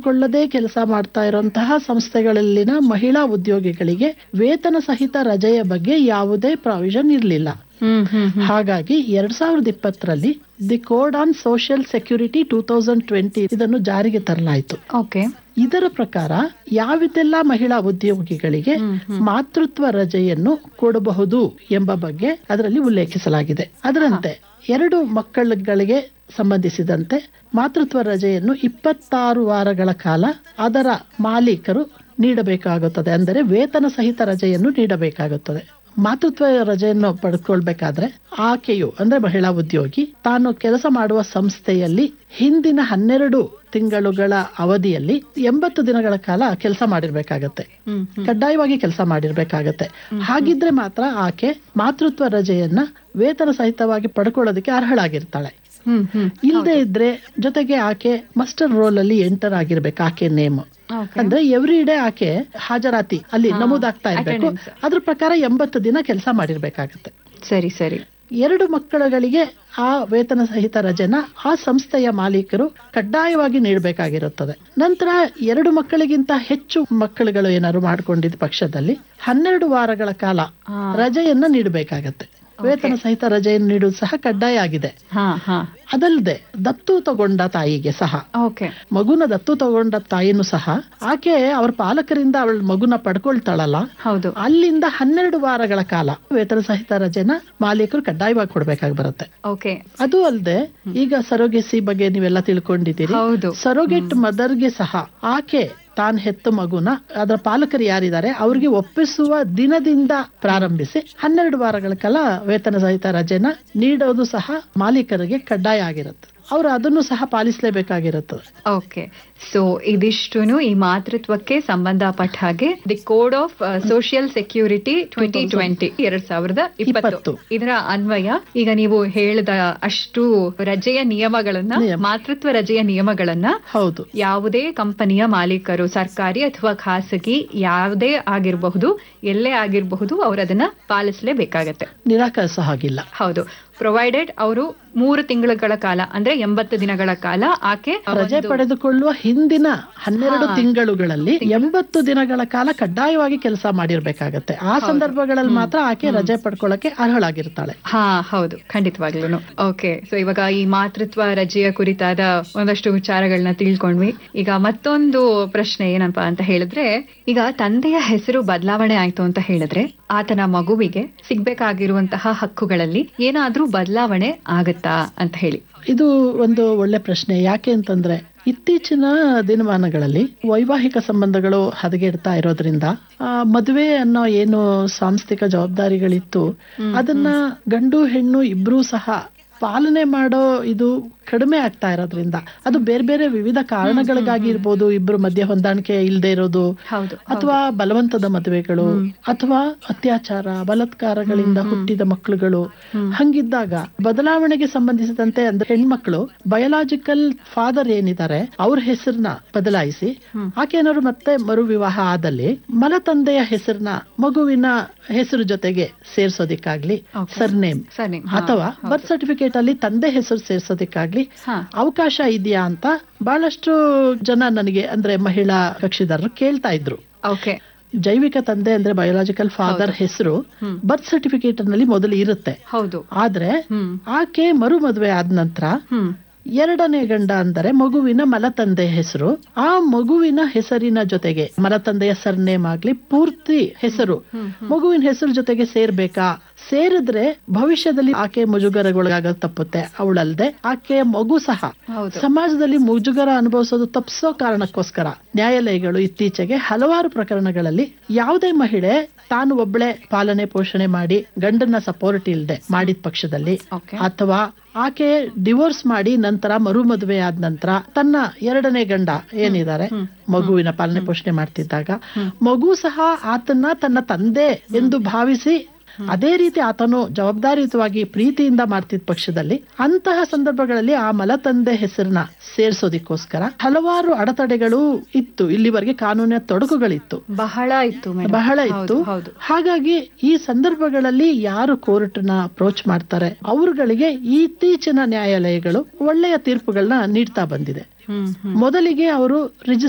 ಕೊಳ್ಳದೇ ಕೆಲಸ ಮಾಡ್ತಾ ಇರುವಂತಹ ಸಂಸ್ಥೆಗಳಲ್ಲಿನ ಮಹಿಳಾ ಉದ್ಯೋಗಿಗಳಿಗೆ ವೇತನ ಸಹಿತ ರಜೆಯ ಬಗ್ಗೆ ಯಾವುದೇ ಪ್ರಾವಿಷನ್ ಇರಲಿಲ್ಲ ಹ್ಮ್ ಹ್ಮ್ ಹ್ಮ್ ಹಾಗಾಗಿ ಎರಡ್ ಸಾವಿರದ ಇಪ್ಪತ್ತರಲ್ಲಿ the code on social security two thousand twenty ಇದನ್ನು ಜಾರಿಗೆ ತರಲಾಯಿತು ಓಕೆ ಇದರ ಪ್ರಕಾರ ಯಾವಿದೆಲ್ಲ ಮಹಿಳಾ ಉದ್ಯೋಗಿಗಳಿಗೆ ಮಾತೃತ್ವ ರಜೆಯನ್ನು ಕೊಡಬಹುದು ಎಂಬ ಬಗ್ಗೆ ಅದರಲ್ಲಿ ಉಲ್ಲೇಖಿಸಲಾಗಿದೆ ಅದರಂತೆ ಎರಡು ಮಕ್ಕಳುಗಳಿಗೆ ಸಂಬಂಧಿಸಿದಂತೆ ಮಾತೃತ್ವ ರಜೆಯನ್ನು ಇಪ್ಪತ್ತಾರು ವಾರಗಳ ಕಾಲ ಅದರ ಮಾಲೀಕರು ನೀಡಬೇಕಾಗುತ್ತದೆ ಅಂದರೆ ವೇತನ ಸಹಿತ ರಜೆಯನ್ನು ನೀಡಬೇಕಾಗುತ್ತದೆ ಮಾತೃತ್ವ ರಜೆಯನ್ನು ಪಡ್ಕೊಳ್ಬೇಕಾದ್ರೆ ಆಕೆಯು ಅಂದ್ರೆ ಮಹಿಳಾ ಉದ್ಯೋಗಿ ತಾನು ಕೆಲಸ ಮಾಡುವ ಸಂಸ್ಥೆಯಲ್ಲಿ ಹಿಂದಿನ ಹನ್ನೆರಡು ತಿಂಗಳುಗಳ ಅವಧಿಯಲ್ಲಿ ಎಂಬತ್ತು ದಿನಗಳ ಕಾಲ ಕೆಲಸ ಮಾಡಿರ್ಬೇಕಾಗತ್ತೆ ಹ್ಮ್ ಕಡ್ಡಾಯವಾಗಿ ಕೆಲಸ ಮಾಡಿರ್ಬೇಕಾಗತ್ತೆ ಹಾಗಿದ್ರೆ ಮಾತ್ರ ಆಕೆ ಮಾತೃತ್ವ ರಜೆಯನ್ನ ವೇತನ ಸಹಿತವಾಗಿ ಪಡ್ಕೊಳ್ಳೋದಕ್ಕೆ ಅರ್ಹಳಾಗಿರ್ತಾಳೆ ಹ್ಮ್ ಹ್ಮ್ ಇಲ್ಲದೆ ಇದ್ರೆ ಜೊತೆಗೆ ಆಕೆ ಮಸ್ಟರ್ ರೋಲ್ ಅಲ್ಲಿ ಎಂಟರ್ ಆಗಿರ್ಬೇಕು ಆಕೆ ನೇಮ್ ಓಕೆ ಅಂದ್ರೆ ಎವ್ರಿ ಡೇ ಆಕೆ ಹಾಜರಾತಿ ಅಲ್ಲಿ ನಮೂದಾಗ್ತಾ ಇರ್ಬೇಕು attendance. ಅದ್ರ ಪ್ರಕಾರ ಎಂಬತ್ತು ದಿನ ಕೆಲಸ ಮಾಡಿರ್ಬೇಕಾಗತ್ತೆ ಸರಿ ಸರಿ ಎರಡು ಮಕ್ಕಳುಗಳಿಗೆ ಆ ವೇತನ ಸಹಿತ ರಜೆನ ಆ ಸಂಸ್ಥೆಯ ಮಾಲೀಕರು ಕಡ್ಡಾಯವಾಗಿ ನೀಡಬೇಕಾಗಿರುತ್ತದೆ ನಂತರ ಎರಡು ಮಕ್ಕಳಿಗಿಂತ ಹೆಚ್ಚು ಮಕ್ಕಳುಗಳು ಏನಾದ್ರು ಮಾಡ್ಕೊಂಡಿದ್ದ ಪಕ್ಷದಲ್ಲಿ ಹನ್ನೆರಡು ವಾರಗಳ ಕಾಲ ಹಾ. ರಜೆಯನ್ನ ನೀಡಬೇಕಾಗತ್ತೆ ವೇತನ ಸಹಿತ ರಜೆಯನ್ನು ನೀಡುವುದು ಸಹ ಕಡ್ಡಾಯ ಆಗಿದೆ ಹಾ ಹಾ ಅದಲ್ಲದೆ ದತ್ತು ತಗೊಂಡ ತಾಯಿಗೆ ಸಹ ಓಕೆ ಮಗುನ ದತ್ತು ತಗೊಂಡ ತಾಯಿನೂ ಸಹ ಆಕೆ ಅವ್ರ ಪಾಲಕರಿಂದ ಅವಳ ಮಗುನ ಪಡ್ಕೊಳ್ತಾಳಲ್ಲ ಹೌದು ಅಲ್ಲಿಂದ ಹನ್ನೆರಡು ವಾರಗಳ ಕಾಲ ವೇತನ ಸಹಿತ ರಜೆನ ಮಾಲೀಕರು ಕಡ್ಡಾಯವಾಗಿ ಕೊಡ್ಬೇಕಾಗಿ ಬರುತ್ತೆ ಓಕೆ ಅದು ಅಲ್ಲದೆ ಈಗ ಸರೋಗೆಸಿ ಬಗ್ಗೆ ನೀವೆಲ್ಲ ತಿಳ್ಕೊಂಡಿದ್ದೀರಿ ಹೌದು ಸರೋಗೆಟ್ ಮದರ್ಗೆ ಸಹ ಆಕೆ ತಾನ್ ಹೆತ್ತ ಮಗುನ ಅದರ ಪಾಲಕರು ಯಾರಿದ್ದಾರೆ ಅವ್ರಿಗೆ ಒಪ್ಪಿಸುವ ದಿನದಿಂದ ಪ್ರಾರಂಭಿಸಿ ಹನ್ನೆರಡು ವಾರಗಳ ಕಾಲ ವೇತನ ಸಹಿತ ರಜೆನ ನೀಡೋದು ಸಹ ಮಾಲೀಕರಿಗೆ ಕಡ್ಡಾಯ ಆಗಿರುತ್ತೆ ಅವರು ಅದನ್ನು ಸಹ ಪಾಲಿಸಲೇಬೇಕಾಗಿರುತ್ತದೆ ಓಕೆ ಸೊ ಇದಿಷ್ಟುನು ಈ ಮಾತೃತ್ವಕ್ಕೆ ಸಂಬಂಧಪಟ್ಟ ಹಾಗೆ the code of social security twenty twenty ಎರಡ್ ಸಾವಿರದ ಇಪ್ಪತ್ತು ಇಪ್ಪತ್ತು. ಇದರ ಅನ್ವಯ ಈಗ ನೀವು ಹೇಳಿದ ಅಷ್ಟು ರಜೆಯ ನಿಯಮಗಳನ್ನ ನಿಯಮ. ಮಾತೃತ್ವ ರಜೆಯ ನಿಯಮಗಳನ್ನ ಹೌದು ಯಾವುದೇ ಕಂಪನಿಯ ಮಾಲೀಕರು ಸರ್ಕಾರಿ ಅಥವಾ ಖಾಸಗಿ ಯಾವುದೇ ಆಗಿರಬಹುದು ಎಲ್ಲೇ ಆಗಿರಬಹುದು ಅವರು ಅದನ್ನ ಪಾಲಿಸಲೇಬೇಕಾಗತ್ತೆ ನಿರಾಕರಿಸೋ ಹಾಗಿಲ್ಲ ಹೌದು ಪ್ರೊವೈಡೆಡ್ ಅವರು ಮೂರು ತಿಂಗಳುಗಳ ಕಾಲ ಅಂದ್ರೆ ಎಂಬತ್ತು ದಿನಗಳ ಕಾಲ ಆಕೆ ರಜೆ ಒಂದು- ಪಡೆದುಕೊಳ್ಳುವ ಹಿಂದಿನ ಹನ್ನೆರಡು ತಿಂಗಳುಗಳಲ್ಲಿ ಎಂಬತ್ತು ದಿನಗಳ ಕಾಲ ಕಡ್ಡಾಯವಾಗಿ ಕೆಲಸ ಮಾಡಿರ್ಬೇಕಾಗತ್ತೆ ಆ ಸಂದರ್ಭಗಳಲ್ಲಿ ಮಾತ್ರ ಆಕೆ ರಜೆ ಪಡ್ಕೊಳ್ಳಕ್ಕೆ ಅರ್ಹಳಾಗಿರ್ತಾಳೆ ಹಾ ಹೌದು ಖಂಡಿತವಾಗ್ಲೂ ಓಕೆ ಸೊ ಇವಾಗ ಈ ಮಾತೃತ್ವ ರಜೆಯ ಕುರಿತಾದ ಒಂದಷ್ಟು ವಿಚಾರಗಳನ್ನ ತಿಳ್ಕೊಂಡ್ವಿ ಈಗ ಮತ್ತೊಂದು ಪ್ರಶ್ನೆ ಏನಪ್ಪಾ ಅಂತ ಹೇಳಿದ್ರೆ ಈಗ ತಂದೆಯ ಹೆಸರು ಬದಲಾವಣೆ ಆಯ್ತು ಅಂತ ಹೇಳಿದ್ರೆ ಆತನ ಮಗುವಿಗೆ ಸಿಗ್ಬೇಕಾಗಿರುವಂತಹ ಹಕ್ಕುಗಳಲ್ಲಿ ಏನಾದ್ರೂ ಬದಲಾವಣೆ ಆಗತ್ತಾ ಅಂತ ಹೇಳಿ ಇದು ಒಂದು ಒಳ್ಳೆ ಪ್ರಶ್ನೆ ಯಾಕೆ ಅಂತಂದ್ರೆ ಇತ್ತೀಚಿನ ದಿನಮಾನಗಳಲ್ಲಿ ವೈವಾಹಿಕ ಸಂಬಂಧಗಳು ಹದಗೆಡ್ತಾ ಇರೋದ್ರಿಂದ ಆ, ಮದುವೆ ಅನ್ನೋ ಏನು ಸಾಂಸ್ಥಿಕ ಜವಾಬ್ದಾರಿಗಳಿತ್ತು ಅದನ್ನ ಗಂಡು ಹೆಣ್ಣು ಇಬ್ರೂ ಸಹ ಪಾಲನೆ ಮಾಡೋ ಇದು ಕಡಿಮೆ ಆಗ್ತಾ ಇರೋದ್ರಿಂದ ಅದು ಬೇರೆ ಬೇರೆ ವಿವಿಧ ಕಾರಣಗಳಿಗಾಗಿ ಇರ್ಬೋದು ಇಬ್ರು ಮಧ್ಯೆ ಹೊಂದಾಣಿಕೆ ಇಲ್ಲದೆ ಇರೋದು ಹೌದು ಅಥವಾ ಬಲವಂತದ ಮದುವೆಗಳು ಅಥವಾ ಅತ್ಯಾಚಾರ ಬಲಾತ್ಕಾರಗಳಿಂದ ಹುಟ್ಟಿದ ಮಕ್ಕಳುಗಳು ಹಂಗಿದ್ದಾಗ ಬದಲಾವಣೆಗೆ ಸಂಬಂಧಿಸಿದಂತೆ ಅಂದ್ರೆ ಹೆಣ್ಮಕ್ಳು ಬಯೋಲಾಜಿಕಲ್ ಫಾದರ್ ಏನಿದ್ದಾರೆ ಅವ್ರ ಹೆಸರನ್ನ ಬದಲಾಯಿಸಿ ಆಕೆ ಏನಾದ್ರು ಮತ್ತೆ ಮರು ವಿವಾಹ ಆದಲ್ಲಿ ಮಲತಂದೆಯ ಹೆಸರನ್ನ ಮಗುವಿನ ಹೆಸರು ಜೊತೆಗೆ ಸೇರ್ಸೋದಿಕ್ಕಾಗ್ಲಿ Okay. ಸರ್ನೇಮ್ ಸರಿ ಅಥವಾ ಬರ್ತ್ ಸರ್ಟಿಫಿಕೇಟ್ ಅಲ್ಲಿ ತಂದೆ ಹೆಸರು ಸೇರ್ಸೋದಿಕ್ಕಾಗ್ಲಿ ಹಾ ಅವಕಾಶ ಇದೆಯಾ ಅಂತ ಬಹಳಷ್ಟು ಜನ ನನಗೆ ಅಂದ್ರೆ ಮಹಿಳಾ ಕಕ್ಷಿದಾರರು ಕೇಳ್ತಾ ಇದ್ರು ಓಕೆ ಜೈವಿಕ ತಂದೆ ಅಂದ್ರೆ ಬಯೋಲಾಜಿಕಲ್ ಫಾದರ್ ಹೆಸರು ಹ್ಮ್. ಬರ್ತ್ ಸರ್ಟಿಫಿಕೇಟ್ ನಲ್ಲಿ ಮೊದಲು ಇರುತ್ತೆ ಹೌದು ಆದ್ರೆ ಹ್ಮ್ ಆಕೆ ಮರು ಮದುವೆ ಆದ ನಂತರ ಹ್ಮ್ ಎರಡನೇ ಗಂಡ ಅಂದರೆ ಮಗುವಿನ ಮಲತಂದೆ ಹೆಸರು ಆ ಮಗುವಿನ ಹೆಸರಿನ ಜೊತೆಗೆ ಮಲತಂದೆಯ ಸರ್ನೇಮ್ ಆಗ್ಲಿ ಪೂರ್ತಿ ಹೆಸರು ಮಗುವಿನ ಹೆಸರು ಜೊತೆಗೆ ಸೇರ್ಬೇಕಾ ಸೇರಿದ್ರೆ ಭವಿಷ್ಯದಲ್ಲಿ ಆಕೆ ಮುಜುಗರಗೊಳಗಾಗ ತಪ್ಪುತ್ತೆ ಅವಳಲ್ದೆ ಆಕೆ ಮಗು ಸಹ ಹೌದು ಸಮಾಜದಲ್ಲಿ ಮುಜುಗರ ಅನುಭವಿಸೋದು ತಪ್ಪಿಸೋ ಕಾರಣಕ್ಕೋಸ್ಕರ ನ್ಯಾಯಾಲಯಗಳು ಇತ್ತೀಚೆಗೆ ಹಲವಾರು ಪ್ರಕರಣಗಳಲ್ಲಿ ಯಾವುದೇ ಮಹಿಳೆ ತಾನು ಒಬ್ಬಳೆ ಪಾಲನೆ ಪೋಷಣೆ ಮಾಡಿ ಗಂಡನ ಸಪೋರ್ಟ್ ಇಲ್ಲದೆ ಮಾಡಿದ ಪಕ್ಷದಲ್ಲಿ ಓಕೆ ಅಥವಾ ಆಕೆ ಡಿವೋರ್ಸ್ ಮಾಡಿ ನಂತರ ಮರು ಮದುವೆ ಆದ ನಂತರ ತನ್ನ ಎರಡನೇ ಗಂಡ ಏನಿದ್ದಾರೆ ಮಗುವಿನ ಪಾಲನೆ ಪೋಷಣೆ ಮಾಡ್ತಿದ್ದಾಗ ಮಗು ಸಹ ಆತನ್ನ ತನ್ನ ತಂದೆ ಎಂದು ಭಾವಿಸಿ ಅದೇ ರೀತಿ ಆತನು ಜವಾಬ್ದಾರಿಯುತವಾಗಿ ಪ್ರೀತಿಯಿಂದ ಮಾಡ್ತಿದ್ದ ಪಕ್ಷದಲ್ಲಿ ಅಂತಹ ಸಂದರ್ಭಗಳಲ್ಲಿ ಆ ಮಲತಂದೆ ಹೆಸರನ್ನ ಸೇರ್ಸೋದಿಕ್ಕೋಸ್ಕರ ಹಲವಾರು ಅಡೆತಡೆಗಳು ಇತ್ತು ಇಲ್ಲಿವರೆಗೆ ಕಾನೂನಿನ ತೊಡಕುಗಳಿತ್ತು ಬಹಳ ಇತ್ತು ಮೇಡಮ್ ಬಹಳ ಇತ್ತು ಹೌದು ಹಾಗಾಗಿ ಈ ಸಂದರ್ಭಗಳಲ್ಲಿ ಯಾರು ಕೋರ್ಟ್ ನ ಅಪ್ರೋಚ್ ಮಾಡ್ತಾರೆ ಅವರುಗಳಿಗೆ ಇತ್ತೀಚಿನ ನ್ಯಾಯಾಲಯಗಳು ಒಳ್ಳೆಯ ತೀರ್ಪುಗಳನ್ನ ನೀಡ್ತಾ ಬಂದಿದೆ ಹ್ಮ್ ಹ್ಮ್ ಮೊದಲಿಗೆ ಅವರು ರಿಜಿಸ್ಟರ್